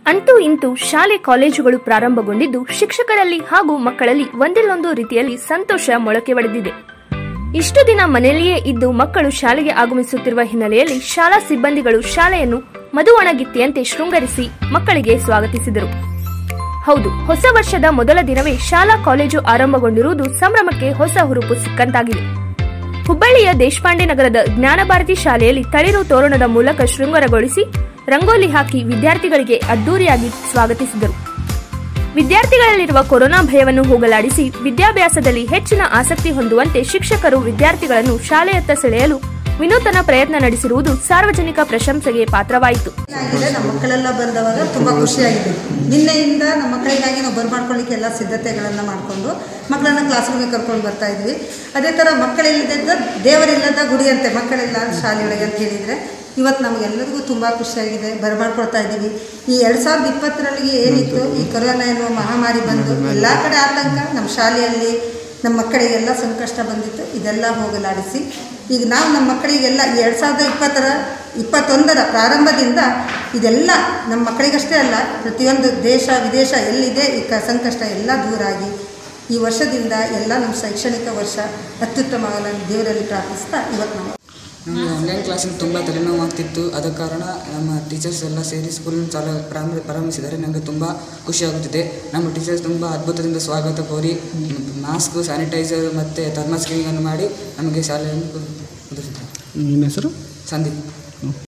ಅಂತೂ ಇಂತೂ ಶಾಲೆ ಕಾಲೇಜುಗಳು ಪ್ರಾರಂಭಗೊಂಡಿದ್ದು ಶಿಕ್ಷಕರಲ್ಲಿ ಹಾಗೂ ಮಕ್ಕಳಲ್ಲಿ ಒಂದಿಲ್ಲೊಂದು ರೀತಿಯಲ್ಲಿ ಸಂತೋಷ ಮೊಳಕೆ ಒಡೆದಿದೆ ಇಷ್ಟು ದಿನ ಮನೆಯಲ್ಲಿಯೇ ಇದ್ದು ಮಕ್ಕಳು ಶಾಲೆಗೆ ಆಗಮಿಸುತ್ತಿರುವ ಹಿನ್ನೆಲೆಯಲ್ಲಿ ಶಾಲಾ ಸಿಬ್ಬಂದಿಗಳು ಶಾಲೆಯನ್ನು ಮಧುವಣಗಿತ್ತಿಯಂತೆ ಶೃಂಗರಿಸಿ ಮಕ್ಕಳಿಗೆ ಸ್ವಾಗತಿಸಿದರು ಹೌದು ಹೊಸ ವರ್ಷದ ಮೊದಲ ದಿನವೇ ಶಾಲಾ ಕಾಲೇಜು ಆರಂಭಗೊಂಡಿರುವುದು ಸಂಭ್ರಮಕ್ಕೆ ಹೊಸ ಹುರುಪು ಸಿಕ್ಕಂತಾಗಿದೆ ಹುಬ್ಬಳ್ಳಿಯ ದೇಶಪಾಂಡೆ ನಗರದ ಜ್ಞಾನಭಾರತಿ ಶಾಲೆಯಲ್ಲಿ ತಳಿರು ತೋರಣದ ಮೂಲಕ ಶೃಂಗಾರಗೊಳಿಸಿ ರಂಗೋಲಿ ಹಾಕಿ ವಿದ್ಯಾರ್ಥಿಗಳಿಗೆ ಅದ್ದೂರಿಯಾಗಿ ಸ್ವಾಗತಿಸಿದರು ವಿದ್ಯಾರ್ಥಿಗಳಲ್ಲಿರುವ ಕೊರೋನಾ ಭಯವನ್ನು ಹೋಗಲಾಡಿಸಿ ವಿದ್ಯಾಭ್ಯಾಸದಲ್ಲಿ ಹೆಚ್ಚಿನ ಆಸಕ್ತಿ ಹೊಂದುವಂತೆ ಶಿಕ್ಷಕರು ವಿದ್ಯಾರ್ಥಿಗಳನ್ನು ಶಾಲೆಯತ್ತ ಸೆಳೆಯಲು ವಿನೂತನ ಪ್ರಯತ್ನ ನಡೆಸಿರುವುದು ಸಾರ್ವಜನಿಕ ಪ್ರಶಂಸೆಗೆ ಪಾತ್ರವಾಯಿತು ಆಗಿದೆ ನಮ್ಮ ಮಕ್ಕಳೆಲ್ಲ ಬಂದವಾಗ ತುಂಬ ಖುಷಿಯಾಗಿದೆ ನಿನ್ನೆಯಿಂದ ನಮ್ಮ ಮಕ್ಕಳಿಗಾಗಿ ನಾವು ಬರ್ಮಾಡ್ಕೊಳ್ಳಿಕ್ಕೆ ಎಲ್ಲ ಸಿದ್ಧತೆಗಳನ್ನು ಮಾಡಿಕೊಂಡು ಮಕ್ಕಳನ್ನ ಕ್ಲಾಸ್ ರೂಮಿಗೆ ಕರ್ಕೊಂಡು ಬರ್ತಾ ಇದ್ವಿ ಅದೇ ಥರ ಮಕ್ಕಳಿಲ್ಲದ ದೇವರಿಲ್ಲದ ಗುಡಿ ಅಂತೆ ಮಕ್ಕಳೆಲ್ಲ ಶಾಲೆಯೊಳಗೆ ಅಂತ ಹೇಳಿದರೆ ಇವತ್ತು ನಮಗೆಲ್ಲರಿಗೂ ತುಂಬ ಖುಷಿಯಾಗಿದೆ ಬರಮಾಡ್ಕೊಳ್ತಾ ಇದ್ದೀವಿ ಈ ಎರಡು ಸಾವಿರದ ಇಪ್ಪತ್ತರಲ್ಲಿ ಏನಿತ್ತು ಈ ಕೊರೋನಾ ಎನ್ನುವ ಮಹಾಮಾರಿ ಬಂದು ಎಲ್ಲ ಕಡೆ ಆತಂಕ ನಮ್ಮ ಶಾಲೆಯಲ್ಲಿ ನಮ್ಮ ಮಕ್ಕಳಿಗೆಲ್ಲ ಸಂಕಷ್ಟ ಬಂದಿತ್ತು ಇದೆಲ್ಲ ಹೋಗಲಾಡಿಸಿ ಈಗ ನಾವು ನಮ್ಮ ಮಕ್ಕಳಿಗೆಲ್ಲ ಎರಡು ಸಾವಿರದ ಇಪ್ಪತ್ತರ ಇಪ್ಪತ್ತೊಂದರ ಪ್ರಾರಂಭದಿಂದ ಇದೆಲ್ಲ ನಮ್ಮ ಮಕ್ಕಳಿಗಷ್ಟೇ ಅಲ್ಲ ಪ್ರತಿಯೊಂದು ದೇಶ ವಿದೇಶ ಎಲ್ಲಿದೆ ಈ ಕ ಸಂಕಷ್ಟ ಎಲ್ಲ ದೂರ ಆಗಿ ಈ ವರ್ಷದಿಂದ ಎಲ್ಲ ನಮ್ಮ ಶೈಕ್ಷಣಿಕ ವರ್ಷ ಅತ್ಯುತ್ತಮವಾಗಲು ದೇವರಲ್ಲಿ ಪ್ರಾರ್ಥಿಸ್ತಾ ಇವತ್ತು ನಾವು ನಮಗೆ ಆನ್ಲೈನ್ ಕ್ಲಾಸಿಂದ ತುಂಬ ತಲೆನೋವು ಆಗ್ತಿತ್ತು ಆದ ಕಾರಣ ನಮ್ಮ ಟೀಚರ್ಸ್ ಎಲ್ಲ ಸೇರಿ ಸ್ಕೂಲ್ ಚಾಲ ಪ್ರಾರಂಭ ಪ್ರಾರಂಭಿಸಿದ್ದಾರೆ ನನಗೆ ತುಂಬ ಖುಷಿಯಾಗುತ್ತಿದೆ ನಮ್ಮ ಟೀಚರ್ಸ್ ತುಂಬ ಅದ್ಭುತದಿಂದ ಸ್ವಾಗತ ಕೋರಿ ಮಾಸ್ಕ್ ಸ್ಯಾನಿಟೈಸರ್ ಮತ್ತು ಥರ್ಮಲ್ ಸ್ಕ್ರೀನಿಂಗನ್ನು ಮಾಡಿ ನಮಗೆ ಶಾಲೆಯನ್ನು ಕುದಿಸಿದ್ದಾರೆ ನಿಮ್ಮ ಹೆಸರು ಸಂದೀಪ್